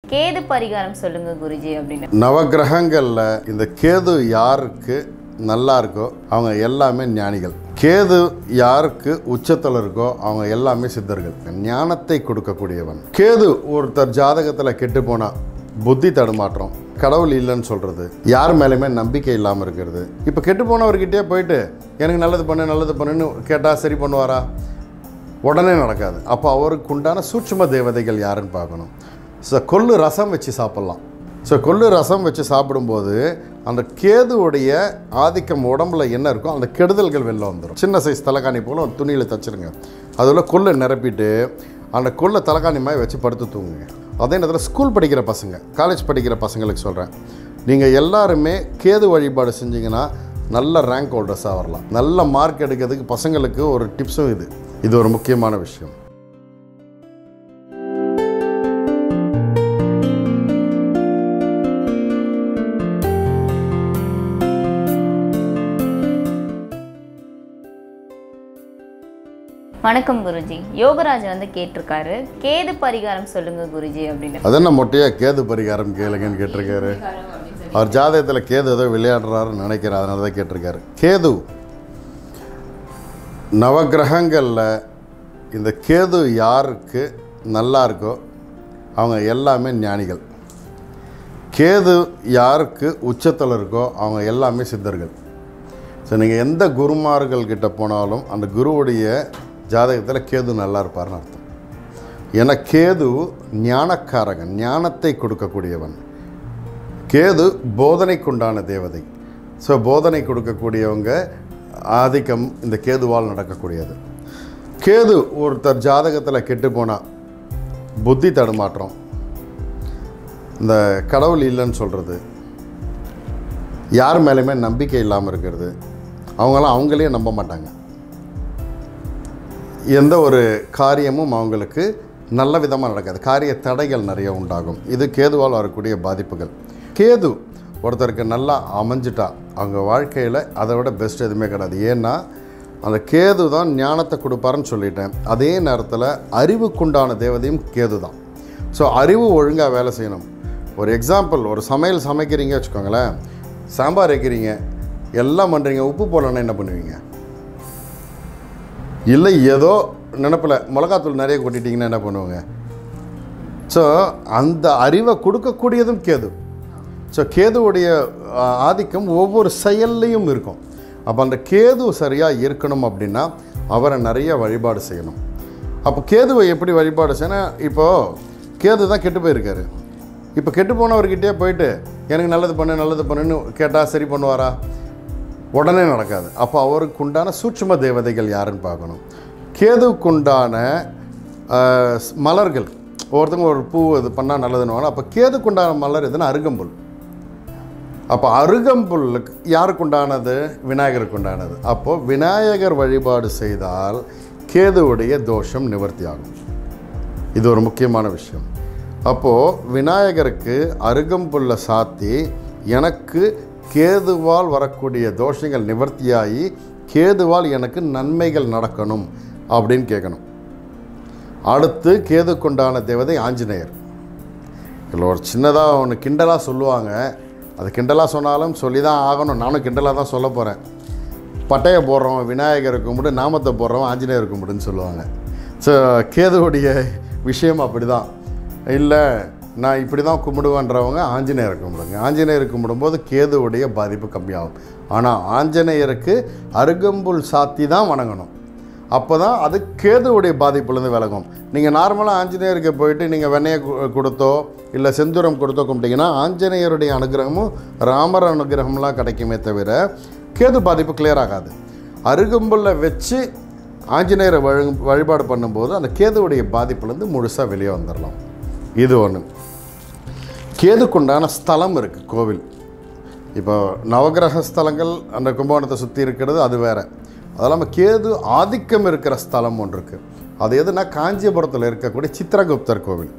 கேது பரிகாரம் சொல்லுங்க குருஜி அப்படின்னு நவகிரகங்களில் இந்த கேது யாருக்கு நல்லா இருக்கோ அவங்க எல்லாமே ஞானிகள் கேது யாருக்கு உச்சத்தில் இருக்கோ அவங்க எல்லாமே சித்தர்கள் ஞானத்தை கொடுக்கக்கூடியவன் கேது ஒருத்தர் ஜாதகத்தில் கெட்டு போனா புத்தி தடுமாற்றம் கடவுள் இல்லைன்னு சொல்கிறது யார் மேலேயுமே நம்பிக்கை இல்லாமல் இருக்கிறது இப்போ கெட்டு போனவர்கிட்டயே போயிட்டு எனக்கு நல்லது பண்ணு நல்லது பண்ணுன்னு கேட்டால் சரி பண்ணுவாரா உடனே நடக்காது அப்போ அவருக்கு உண்டான சூட்சும தேவதைகள் யாருன்னு பார்க்கணும் ஸோ கொள்ளு ரசம் வச்சு சாப்பிட்லாம் ஸோ கொள்ளு ரசம் வச்சு சாப்பிடும்போது அந்த கேதுவுடைய ஆதிக்கம் உடம்புல என்ன இருக்கோ அந்த கெடுதல்கள் வெளில வந்துடும் சின்ன சைஸ் தலைகாணி போல் ஒரு துணியில் தச்சிருங்க அதில் கொள்ளை நிரப்பிட்டு அந்த கொள்ளை தலைகாணி மாதிரி வச்சு படுத்து தூங்குங்க அதே நேரத்தில் ஸ்கூல் படிக்கிற பசங்க காலேஜ் படிக்கிற பசங்களுக்கு சொல்கிறேன் நீங்கள் எல்லாருமே கேது வழிபாடு செஞ்சீங்கன்னா நல்ல ரேங்க் ஹோல்டர்ஸாக வரலாம் நல்ல மார்க் எடுக்கிறதுக்கு பசங்களுக்கு ஒரு டிப்ஸும் இது இது ஒரு முக்கியமான விஷயம் வணக்கம் குருஜி யோகராஜ் வந்து கேட்டிருக்காரு கேது பரிகாரம் சொல்லுங்க குருஜி அப்படின்னு அது என்ன மொட்டையாக கேது பரிகாரம் கேளுங்கன்னு கேட்டிருக்காரு அவர் ஜாதகத்தில் கேது ஏதோ விளையாடுறாருன்னு நினைக்கிறேன் அதனால தான் கேட்டிருக்காரு கேது நவகிரகங்களில் இந்த கேது யாருக்கு நல்லா இருக்கோ அவங்க எல்லாமே ஞானிகள் கேது யாருக்கு உச்சத்தில் இருக்கோ அவங்க எல்லாமே சித்தர்கள் ஸோ நீங்கள் எந்த குருமார்கள் கிட்ட போனாலும் அந்த குருவுடைய ஜாதகத்தில் கேது நல்லா இருப்பார்னு அர்த்தம் ஏன்னா கேது ஞானக்காரகன் ஞானத்தை கொடுக்கக்கூடியவன் கேது போதனைக்குண்டான தேவதை ஸோ போதனை கொடுக்கக்கூடியவங்க ஆதிக்கம் இந்த கேதுவால் நடக்கக்கூடியது கேது ஒருத்தர் ஜாதகத்தில் கெட்டு போனால் புத்தி தடுமாற்றம் இந்த கடவுள் இல்லைன்னு சொல்கிறது யார் மேலேயுமே நம்பிக்கை இல்லாமல் இருக்கிறது அவங்களாம் அவங்களே நம்ப மாட்டாங்க எந்த ஒரு காரியமும் அவங்களுக்கு நல்ல விதமாக நடக்காது காரிய தடைகள் நிறைய உண்டாகும் இது கேதுவால் வரக்கூடிய பாதிப்புகள் கேது ஒருத்தருக்கு நல்லா அமைஞ்சிட்டா அவங்க வாழ்க்கையில் அதை விட பெஸ்ட் எதுவுமே கிடையாது ஏன்னா அந்த கேது தான் ஞானத்தை கொடுப்பாருன்னு சொல்லிட்டேன் அதே நேரத்தில் அறிவுக்குண்டான தேவதையும் கேது தான் ஸோ அறிவு ஒழுங்காக வேலை செய்யணும் ஒரு எக்ஸாம்பிள் ஒரு சமையல் சமைக்கிறீங்க வச்சுக்கோங்களேன் சாம்பார் வைக்கிறீங்க எல்லாம் பண்ணுறீங்க உப்பு போடலன்னா என்ன பண்ணுவீங்க இல்லை ஏதோ நினப்பில் மிளகாத்தூள் நிறைய கொட்டிட்டிங்கன்னா என்ன பண்ணுவாங்க ஸோ அந்த அறிவை கொடுக்கக்கூடியதும் கேது ஸோ கேதுவுடைய ஆ, ஆதிக்கம் ஒவ்வொரு செயல்லையும் இருக்கும் அப்போ அந்த கேது சரியாக இருக்கணும் அப்படின்னா அவரை நிறைய வழிபாடு செய்யணும் அப்போ கேதுவை எப்படி வழிபாடு செய்யணும் இப்போது கேது தான் கெட்டு போயிருக்காரு இப்போ கெட்டு போனவர்கிட்டயே போயிட்டு எனக்கு நல்லது பண்ணு நல்லது பண்ணுன்னு கேட்டால் சரி பண்ணுவாரா உடனே நடக்காது அப்போ அவருக்கு உண்டான சூட்சும தேவதைகள் யாருன்னு பார்க்கணும் கேதுக்குண்டான ஆஹ், ஸ்- மலர்கள் ஒவ்வொருத்தங்க ஒரு பூ இது பண்ணால் நல்லதுன்னு அப்போ கேதுக்குண்டான மலர் எதுனா அருகம்புல் அப்போ அருகம்புல்லுக்கு யாருக்கு உண்டானது விநாயகருக்கு உண்டானது அப்போது விநாயகர் வழிபாடு செய்தால் கேதுவுடைய தோஷம் நிவர்த்தி ஆகும் இது ஒரு முக்கியமான விஷயம் அப்போது விநாயகருக்கு அருகம்புல்லை சாத்தி எனக்கு கேதுவால் வரக்கூடிய தோஷங்கள் நிவர்த்தியாகி கேதுவால் எனக்கு நன்மைகள் நடக்கணும் அப்படின்னு கேட்கணும் அடுத்து கேதுக்குண்டான தேவதை ஆஞ்சநேயர் இதில் ஒரு சின்னதாக ஒன்று கிண்டலாக சொல்லுவாங்க அது கிண்டலாக சொன்னாலும் சொல்லி தான் ஆகணும் நானும் கிண்டலாக தான் சொல்ல போகிறேன் பட்டையை போடுறவன் விநாயகர் கும்பிடு நாமத்தை போடுறவன் ஆஞ்சநேயர் கும்பிடுன்னு சொல்லுவாங்க ஸோ கேதுவுடைய விஷயம் அப்படி தான் இல்லை நான் இப்படி தான் கும்பிடுவேன்றவங்க ஆஞ்சநேயர் கும்பிடுங்க ஆஞ்சநேயர் கும்பிடும்போது கேதுவுடைய பாதிப்பு கம்மியாகும் ஆனால் ஆஞ்சநேயருக்கு அருகம்புல் சாத்தி தான் வணங்கணும் அப்போ தான் அது கேதுவுடைய பாதிப்புலேருந்து விலகும் நீங்கள் நார்மலாக ஆஞ்சநேயருக்கு போயிட்டு நீங்கள் வெண்ணெயை கு- கொடுத்தோ இல்லை செந்தூரம் கொடுத்தோ கும்பிட்டீங்கன்னா ஆஞ்சநேயருடைய அனுகிரகமும் ராமர் அனுகிரகம்லாம் கிடைக்குமே தவிர கேது பாதிப்பு கிளியர் ஆகாது அருகம்புல்லை வச்சு ஆஞ்சநேயரை வழி வழிபாடு பண்ணும்போது அந்த கேதுவுடைய பாதிப்புலேருந்து முழுசாக வெளியே வந்துடலாம் இது ஒன்று கேதுக்குண்டான ஸ்தலம் இருக்குது கோவில் இப்போ நவகிரக ஸ்தலங்கள் அந்த கும்பகோணத்தை சுற்றி இருக்கிறது அது வேற அது இல்லாமல் கேது ஆதிக்கம் இருக்கிற ஸ்தலம் ஒன்று இருக்குது அது எதுனா காஞ்சிபுரத்தில் இருக்கக்கூடிய சித்திரகுப்தர் கோவில்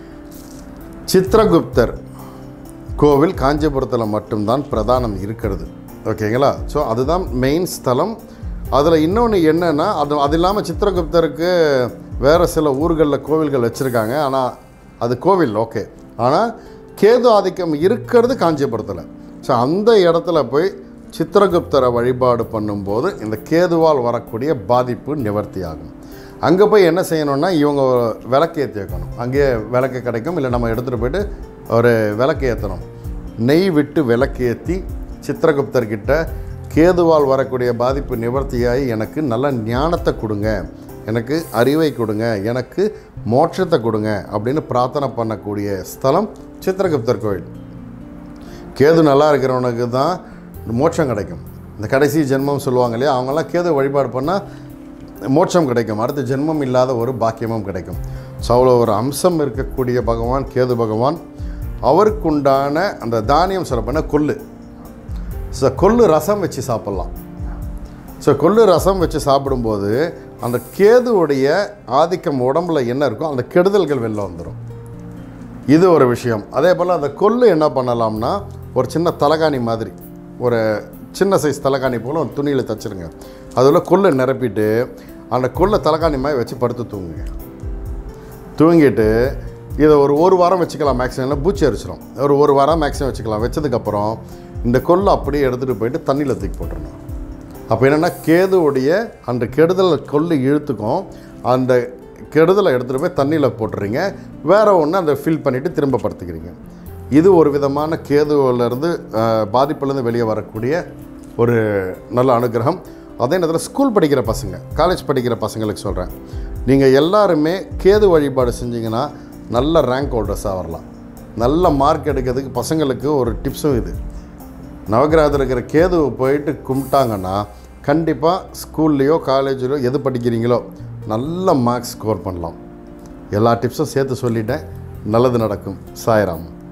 சித்திரகுப்தர் கோவில் காஞ்சிபுரத்தில் மட்டும்தான் பிரதானம் இருக்கிறது ஓகேங்களா ஸோ அதுதான் மெயின் ஸ்தலம் அதில் இன்னொன்று என்னென்னா அது அது இல்லாமல் சித்திரகுப்தருக்கு வேறு சில ஊர்களில் கோவில்கள் வச்சுருக்காங்க ஆனால் அது கோவில் ஓகே ஆனால் கேது ஆதிக்கம் இருக்கிறது காஞ்சிபுரத்தில் ஸோ அந்த இடத்துல போய் சித்திரகுப்தரை வழிபாடு பண்ணும்போது இந்த கேதுவால் வரக்கூடிய பாதிப்பு நிவர்த்தி ஆகும் அங்கே போய் என்ன செய்யணும்னா இவங்க விளக்கு ஏற்றி வைக்கணும் அங்கேயே விளக்கு கிடைக்கும் இல்லை நம்ம எடுத்துகிட்டு போயிட்டு ஒரு விளக்கு ஏற்றணும் நெய் விட்டு விளக்கு ஏற்றி சித்திரகுப்தர்கிட்ட கேதுவால் வரக்கூடிய பாதிப்பு நிவர்த்தியாகி எனக்கு நல்ல ஞானத்தை கொடுங்க எனக்கு அறிவை கொடுங்க எனக்கு மோட்சத்தை கொடுங்க அப்படின்னு பிரார்த்தனை பண்ணக்கூடிய ஸ்தலம் சித்திரகுப்தர் கோயில் கேது நல்லா இருக்கிறவனுக்கு தான் மோட்சம் கிடைக்கும் இந்த கடைசி ஜென்மம் சொல்லுவாங்க இல்லையா அவங்கெல்லாம் கேது வழிபாடு பண்ணால் மோட்சம் கிடைக்கும் அடுத்த ஜென்மம் இல்லாத ஒரு பாக்கியமும் கிடைக்கும் ஸோ அவ்வளோ ஒரு அம்சம் இருக்கக்கூடிய பகவான் கேது பகவான் அவருக்குண்டான அந்த தானியம் சொல்லப்போனால் கொள்ளு ஸோ கொள்ளு ரசம் வச்சு சாப்பிட்லாம் ஸோ கொள்ளு ரசம் வச்சு சாப்பிடும்போது அந்த கேதுவுடைய ஆதிக்கம் உடம்புல என்ன இருக்கோ அந்த கெடுதல்கள் வெளில வந்துடும் இது ஒரு விஷயம் அதே போல் அந்த கொள்ளு என்ன பண்ணலாம்னா ஒரு சின்ன தலகாணி மாதிரி ஒரு சின்ன சைஸ் தலகாணி போல் ஒரு துணியில் தச்சிருங்க அதில் கொள்ளை நிரப்பிட்டு அந்த கொள்ளை தலகாணி மாதிரி வச்சு படுத்து தூங்குங்க தூங்கிட்டு இதை ஒரு ஒரு வாரம் வச்சுக்கலாம் மேக்ஸிமம் இல்லை பூச்சி அரிச்சிடும் ஒரு ஒரு வாரம் மேக்ஸிமம் வச்சுக்கலாம் வச்சதுக்கப்புறம் இந்த கொள்ளை அப்படியே எடுத்துகிட்டு போயிட்டு தண்ணியில் தூக்கி போட்டுடணும் அப்போ என்னென்னா கேதுவுடைய அந்த கெடுதல் கொள்ளு இழுத்துக்கும் அந்த கெடுதலை எடுத்துகிட்டு போய் தண்ணியில் போட்டுறீங்க வேற ஒன்று அந்த ஃபில் பண்ணிவிட்டு திரும்ப படுத்துக்கிறீங்க இது ஒரு விதமான கேதுவிலேருந்து பாதிப்புலேருந்து வெளியே வரக்கூடிய ஒரு நல்ல அனுகிரகம் அதே நேரத்தில் ஸ்கூல் படிக்கிற பசங்க காலேஜ் படிக்கிற பசங்களுக்கு சொல்கிறேன் நீங்கள் எல்லாருமே கேது வழிபாடு செஞ்சீங்கன்னா நல்ல ரேங்க் ஹோல்டர்ஸாக வரலாம் நல்ல மார்க் எடுக்கிறதுக்கு பசங்களுக்கு ஒரு டிப்ஸும் இது நவகிரகத்தில் இருக்கிற கேதுவை போயிட்டு கும்பிட்டாங்கன்னா கண்டிப்பாக ஸ்கூல்லையோ காலேஜ்லையோ எது படிக்கிறீங்களோ நல்ல மார்க்ஸ் ஸ்கோர் பண்ணலாம் எல்லா டிப்ஸும் சேர்த்து சொல்லிட்டேன் நல்லது நடக்கும் சாய்ராம்